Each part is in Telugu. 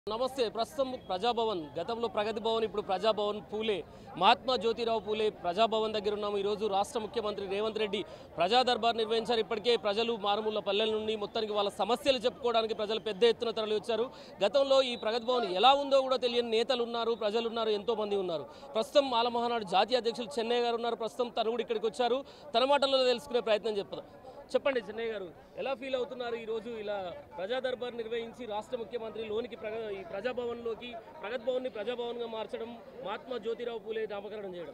నమస్తే ప్రస్తుతం ప్రజాభవన్ గతంలో ప్రగతి భవన్ ఇప్పుడు ప్రజాభవన్ పూలే మహాత్మా జ్యోతిరావు పూలే ప్రజాభవన్ దగ్గర ఉన్నాము ఈరోజు రాష్ట్ర ముఖ్యమంత్రి రేవంత్ రెడ్డి ప్రజా దర్బార్ నిర్వహించారు ఇప్పటికే ప్రజలు మారుమూల పల్లెల నుండి మొత్తానికి వాళ్ళ సమస్యలు చెప్పుకోవడానికి ప్రజలు పెద్ద ఎత్తున తరలి వచ్చారు గతంలో ఈ ప్రగతి భవన్ ఎలా ఉందో కూడా తెలియని నేతలు ఉన్నారు ప్రజలు ఉన్నారు ఎంతో మంది ఉన్నారు ప్రస్తుతం మాల మహానాడు జాతీయ అధ్యక్షులు చెన్నై గారు ఉన్నారు ప్రస్తుతం తను కూడా ఇక్కడికి వచ్చారు తన మాటల్లో తెలుసుకునే ప్రయత్నం చెప్తారు చెప్పండి చెన్నై గారు ఎలా ఫీల్ అవుతున్నారు ఈ రోజు ఇలా ప్రజా దర్బార్ నిర్వహించి రాష్ట్ర ముఖ్యమంత్రి లోనికి ప్రగ ఈ ప్రజాభవన్లోకి ప్రగతి భవన్ని ప్రజాభవన్గా మార్చడం మహాత్మా జ్యోతిరావు పూలే నామకరణం చేయడం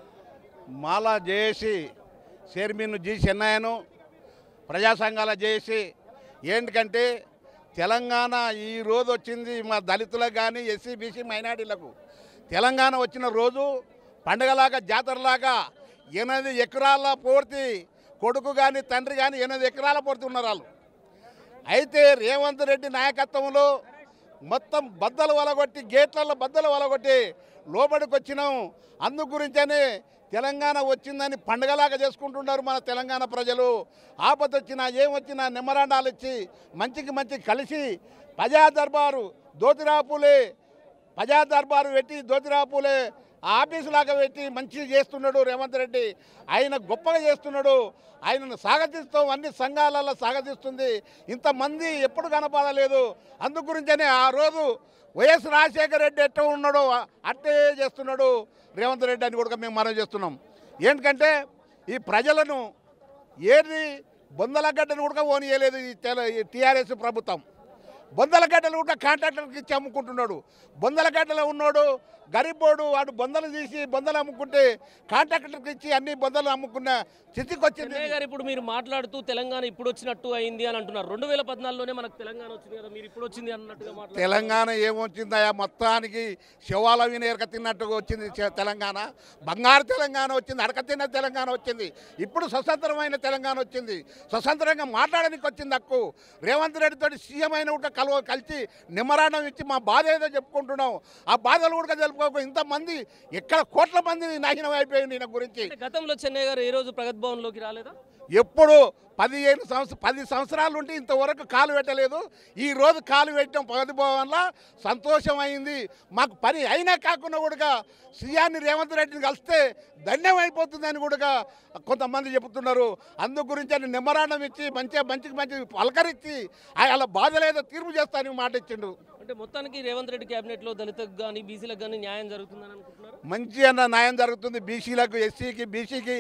మాలా జేఏసి చైర్మన్ జి చెన్నయ్యను ప్రజా సంఘాల జేఏసి ఏంటికంటే తెలంగాణ ఈ రోజు వచ్చింది మా దళితులకు కానీ ఎస్సీ బీసీ మైనార్టీలకు తెలంగాణ వచ్చిన రోజు పండగలాగా జాతరలాగా ఎనిమిది ఎకరాల పూర్తి కొడుకు కానీ తండ్రి కానీ ఎనిమిది ఎకరాల పూర్తి ఉన్నారు వాళ్ళు అయితే రేవంత్ రెడ్డి నాయకత్వంలో మొత్తం బద్దలు వలగొట్టి గేట్లలో బద్దలు వలగొట్టి లోపలికి వచ్చినాం అందు గురించనే తెలంగాణ వచ్చిందని పండగలాగా చేసుకుంటున్నారు మన తెలంగాణ ప్రజలు ఆపద వచ్చినా ఏం వచ్చినా నిమ్మరాండాలు ఇచ్చి మంచికి మంచి కలిసి ప్రజా దర్బారు దోతిరాపులే ప్రజా దర్బారు పెట్టి దోతిరాపులే ఆఫీసు లాగా పెట్టి మంచిగా చేస్తున్నాడు రేవంత్ రెడ్డి ఆయన గొప్పగా చేస్తున్నాడు ఆయనను స్వాగతిస్తాం అన్ని సంఘాలలో స్వాగతిస్తుంది ఇంతమంది ఎప్పుడు కనపడలేదు అందు గురించనే ఆ రోజు వైఎస్ రాజశేఖర రెడ్డి ఎట్ట ఉన్నాడో అట్టే చేస్తున్నాడు రేవంత్ రెడ్డి అని కూడా మేము మనం చేస్తున్నాం ఏంటంటే ఈ ప్రజలను ఏది బొందలగడ్డను కూడా ఓనియలేదు ఈ తెల- ఈ టీఆర్ఎస్ ప్రభుత్వం బొందలగడ్డలు కూడా కాంట్రాక్టర్కి ఇచ్చి అమ్ముకుంటున్నాడు బొందలగడ్డలో ఉన్నాడు గరీబోడు వాడు బొందలు తీసి బొందలు అమ్ముకుంటే కాంట్రాక్టర్కి ఇచ్చి అన్ని బొందలు అమ్ముకున్న స్థితికి వచ్చింది చెన్నై గారు ఇప్పుడు మీరు మాట్లాడుతూ తెలంగాణ ఇప్పుడు వచ్చినట్టు అయింది అని అంటున్నారు రెండు వేల పద్నాలుగులోనే మనకు తెలంగాణ వచ్చింది కదా మీరు ఇప్పుడు వచ్చింది అన్నట్టుగా మాట్లాడుతున్నారు తెలంగాణ ఏమొచ్చిందయా మొత్తానికి శవాల విని ఎరక తిన్నట్టుగా వచ్చింది చె- తెలంగాణ బంగారు తెలంగాణ వచ్చింది అడక తిన్న తెలంగాణ వచ్చింది ఇప్పుడు స్వతంత్రమైన తెలంగాణ వచ్చింది స్వతంత్రంగా మాట్లాడడానికి వచ్చింది హక్కు రేవంత్ రెడ్డితో సీఎం అయిన కూడా కలవ కలిసి నిమ్మరాణం ఇచ్చి మా బాధ ఏదో చెప్పుకుంటున్నాం ఆ బాధలు కూడా తెలుపుకోక ఇంతమంది ఎక్కడ కోట్ల మంది నాశనం అయిపోయింది ఈయన గురించి అంటే గతంలో చెన్నై గారు ఏ రోజు ప్రగతి భవన్లోకి రాలేదా ఎప్పుడు పదిహేను సంవత్సరం పది సంవత్సరాలు ఉంటే ఇంతవరకు కాలు పెట్టలేదు ఈ రోజు కాలు పెట్టడం ప్రగతి భవన్లో సంతోషం అయింది మాకు పని అయినా కాకుండా కూడా సీఆర్ని రేవంత్ రెడ్డిని కలిస్తే ధన్యం అయిపోతుందని కూడా కొంతమంది చెబుతున్నారు అందు గురించి అని నిమ్మరాణం ఇచ్చి మంచిగా మంచికి మంచి పలకరించి అలా బాధలేదో తీర్పు చేస్తానని మాట ఇచ్చిండు అంటే మొత్తానికి రేవంత్ రెడ్డి కేబినెట్ లో దళితులకు కానీ బీసీలకు కానీ న్యాయం జరుగుతుందని అనుకుంటున్నారు మంచి అన్న న్యాయం జరుగుతుంది బీసీలకు ఎస్సీకి బీసీకి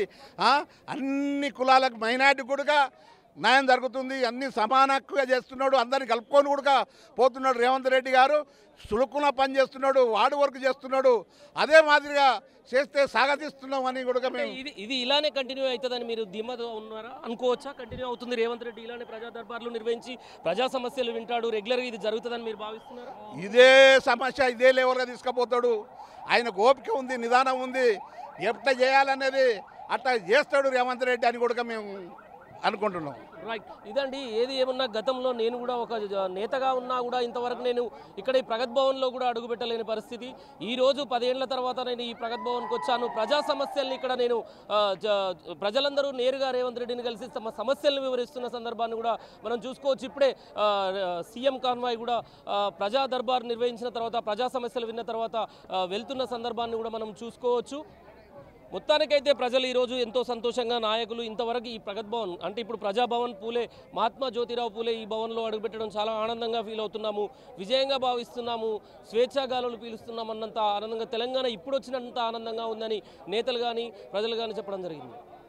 అన్ని కులాలకు మైనార్టీ కూడా న్యాయం జరుగుతుంది అన్ని సమానంగా చేస్తున్నాడు అందరిని కలుపుకొని కూడా పోతున్నాడు రేవంత్ రెడ్డి గారు సులుకున పని చేస్తున్నాడు వార్డు వర్క్ చేస్తున్నాడు అదే మాదిరిగా చేస్తే స్వాగతిస్తున్నాం అని కూడా అంటే మేము ఇది ఇది ఇలానే కంటిన్యూ అవుతుందని మీరు ధీమాతో ఉన్నారా అనుకోవచ్చా కంటిన్యూ అవుతుంది రేవంత్ రెడ్డి ఇలానే ప్రజా దర్బార్లు నిర్వహించి ప్రజా సమస్యలు వింటాడు రెగ్యులర్గా ఇది జరుగుతుందని మీరు భావిస్తున్నారా ఇదే సమస్య ఇదే లెవెల్గా తీసుకుపోతాడు ఆయనకు ఓపిక ఉంది నిదానం ఉంది ఎట్ట చేయాలనేది అట్లా చేస్తాడు రేవంత్ రెడ్డి అని కూడా మేము అనుకుంటున్నాం రైట్ ఇదండి ఏది ఏమన్నా గతంలో నేను కూడా ఒక జ- నేతగా ఉన్నా కూడా ఇంతవరకు నేను ఇక్కడ ఈ ప్రగత్ భవన్లో కూడా అడుగుపెట్టలేని పరిస్థితి ఈ రోజు పదేళ్ల తర్వాత నేను ఈ ప్రగత్ భవన్కి వచ్చాను ప్రజా సమస్యల్ని ఇక్కడ నేను ఆ, జ- ప్రజలందరూ నేరుగా రేవంత్ రెడ్డిని కలిసి తమ సమస్యలను వివరిస్తున్న సందర్భాన్ని కూడా మనం చూసుకోవచ్చు ఇప్పుడే ఆ, సీఎం కాన్వాయ్ కూడా ఆ, ప్రజా దర్బార్ నిర్వహించిన తర్వాత ప్రజా సమస్యలు విన్న తర్వాత ఆ, వెళ్తున్న సందర్భాన్ని కూడా మనం చూసుకోవచ్చు మొత్తానికైతే ప్రజలు ఈరోజు ఎంతో సంతోషంగా నాయకులు ఇంతవరకు ఈ ప్రగత్ భవన్ అంటే ఇప్పుడు ప్రజాభవన్ పూలే మహాత్మా జ్యోతిరావు పూలే ఈ భవన్లో అడుగుపెట్టడం చాలా ఆనందంగా ఫీల్ అవుతున్నాము విజయంగా భావిస్తున్నాము స్వేచ్ఛాగాలులు పీలుస్తున్నాం అన్నంత ఆనందంగా తెలంగాణ ఇప్పుడు వచ్చినంత ఆనందంగా ఉందని నేతలు కానీ ప్రజలు కానీ చెప్పడం జరిగింది